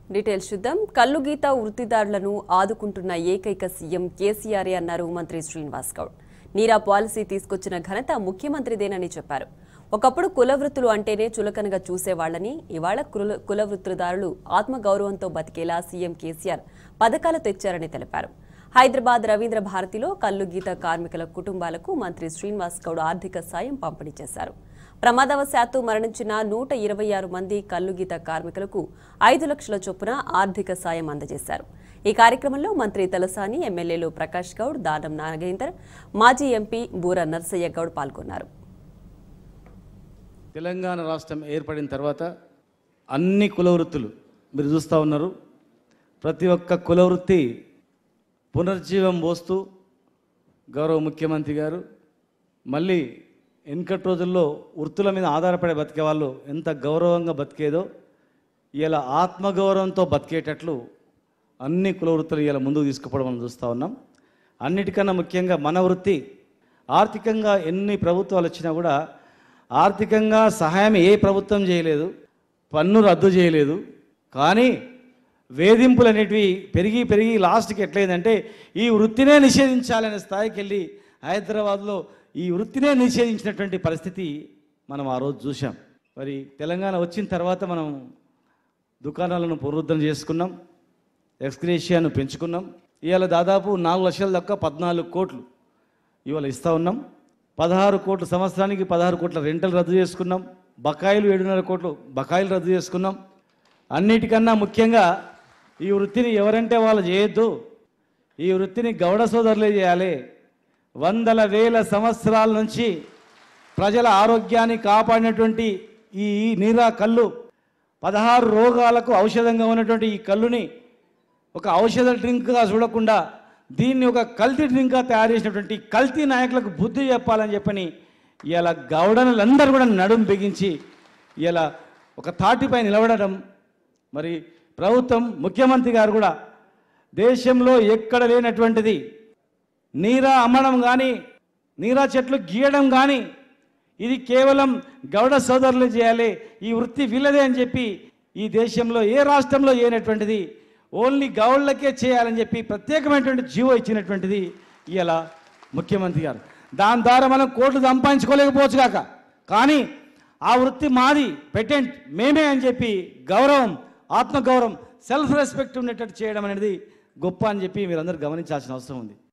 details చూద్దాం కల్లు గీత వృత్తిదారులను ఆదుకుంటున్న ఏకైక సీఎం కేసీఆరే అన్నారు మంత్రి శ్రీనివాస్ గౌడ్ నీరా పాలసీ తీసుకొచ్చిన ఘనత ముఖ్యమంత్రిదేనని చెప్పారు ఒకప్పుడు కుల వృత్తులు అంటేనే చులకనగా చూసేవాళ్లని ఇవాళ కుల కుల వృత్తిదారులు ఆత్మగౌరవంతో బతికేలా సీఎం కేసీఆర్ పథకాలు తెచ్చారని తెలిపారు హైదరాబాద్ రవీంద్ర భారతిలో కల్లు గీత కార్మికుల కుటుంబాలకు మంత్రి శ్రీనివాస్ గౌడ్ ఆర్థిక సాయం పంపిణీ చేశారు ప్రమాదవశాత్తు మరణించిన నూట ఇరవై ఆరు మంది కల్లుగీత కార్మికులకు ఐదు లక్షల చొప్పున ఆర్థిక సాయం అందజేశారు ఈ కార్యక్రమంలో మంత్రి తలసాని ఎమ్మెల్యేలు ప్రకాష్ గౌడ్ దానం నాగేందర్ మాజీ ఎంపీ బూర నర్సయ్య గౌడ్ పాల్గొన్నారు తెలంగాణ రాష్ట్రం ఏర్పడిన తర్వాత అన్ని కుల వృత్తులు మీరు చూస్తూ ఉన్నారు ప్రతి ఒక్క కుల వృత్తి పునర్జీవం పోస్తూ గౌరవ ముఖ్యమంత్రి గారు మళ్ళీ వెనుకటి రోజుల్లో వృత్తుల మీద ఆధారపడే బతికే వాళ్ళు ఎంత గౌరవంగా బతికేదో ఇలా ఆత్మగౌరవంతో బతికేటట్లు అన్ని కుల వృత్తులు ఇలా ముందుకు తీసుకుపోవడం మనం చూస్తూ ఉన్నాం అన్నిటికన్నా ముఖ్యంగా మన వృత్తి ఆర్థికంగా ఎన్ని ప్రభుత్వాలు వచ్చినా కూడా ఆర్థికంగా సహాయం ఏ ప్రభుత్వం చేయలేదు పన్ను రద్దు చేయలేదు కానీ వేధింపులు అనేటివి పెరిగి పెరిగి లాస్ట్కి ఎట్లయిందంటే ఈ వృత్తినే నిషేధించాలనే స్థాయికి వెళ్ళి హైదరాబాద్లో ఈ వృత్తినే నిషేధించినటువంటి పరిస్థితి మనం ఆ రోజు చూసాం మరి తెలంగాణ వచ్చిన తర్వాత మనం దుకాణాలను పునరుద్ధరణ చేసుకున్నాం ఎక్స్క్రేషియాను పెంచుకున్నాం ఇవాళ దాదాపు నాలుగు లక్షల దాకా పద్నాలుగు కోట్లు ఇవాళ ఇస్తూ ఉన్నాం పదహారు కోట్ల సంవత్సరానికి పదహారు కోట్ల రెంటలు రద్దు చేసుకున్నాం బకాయిలు ఏడున్నర కోట్లు బకాయిలు రద్దు చేసుకున్నాం అన్నిటికన్నా ముఖ్యంగా ఈ వృత్తిని ఎవరంటే వాళ్ళు చేయొద్దు ఈ వృత్తిని గౌడ సోదరులే చేయాలి వందల వేల సంవత్సరాల నుంచి ప్రజల ఆరోగ్యాన్ని కాపాడినటువంటి ఈ నీరా కళ్ళు పదహారు రోగాలకు ఔషధంగా ఉన్నటువంటి ఈ కళ్ళుని ఒక ఔషధ డ్రింక్గా చూడకుండా దీన్ని ఒక కల్తీ డ్రింక్గా తయారు చేసినటువంటి కల్తీ నాయకులకు బుద్ధి చెప్పాలని చెప్పని ఇలా గౌడనులందరూ కూడా నడుం బిగించి ఇలా ఒక తాటిపై నిలబడడం మరి ప్రభుత్వం ముఖ్యమంత్రి గారు కూడా దేశంలో ఎక్కడ లేనటువంటిది నీరా అమ్మడం కానీ నీరా చెట్లు గీయడం కానీ ఇది కేవలం గౌడ సోదరులు చేయాలి ఈ వృత్తి వీళ్ళదే అని చెప్పి ఈ దేశంలో ఏ రాష్ట్రంలో చేయనటువంటిది ఓన్లీ గౌళ్ళకే చేయాలని చెప్పి ప్రత్యేకమైనటువంటి జీవో ఇచ్చినటువంటిది ఇలా ముఖ్యమంత్రి గారు దాని ద్వారా మనం కోట్లు సంపాదించుకోలేకపోవచ్చు కాక కానీ ఆ వృత్తి మాది పెటెంట్ మేమే అని చెప్పి గౌరవం ఆత్మగౌరవం సెల్ఫ్ రెస్పెక్ట్ ఉండేటట్టు చేయడం అనేది గొప్ప అని చెప్పి మీరందరూ గమనించాల్సిన అవసరం ఉంది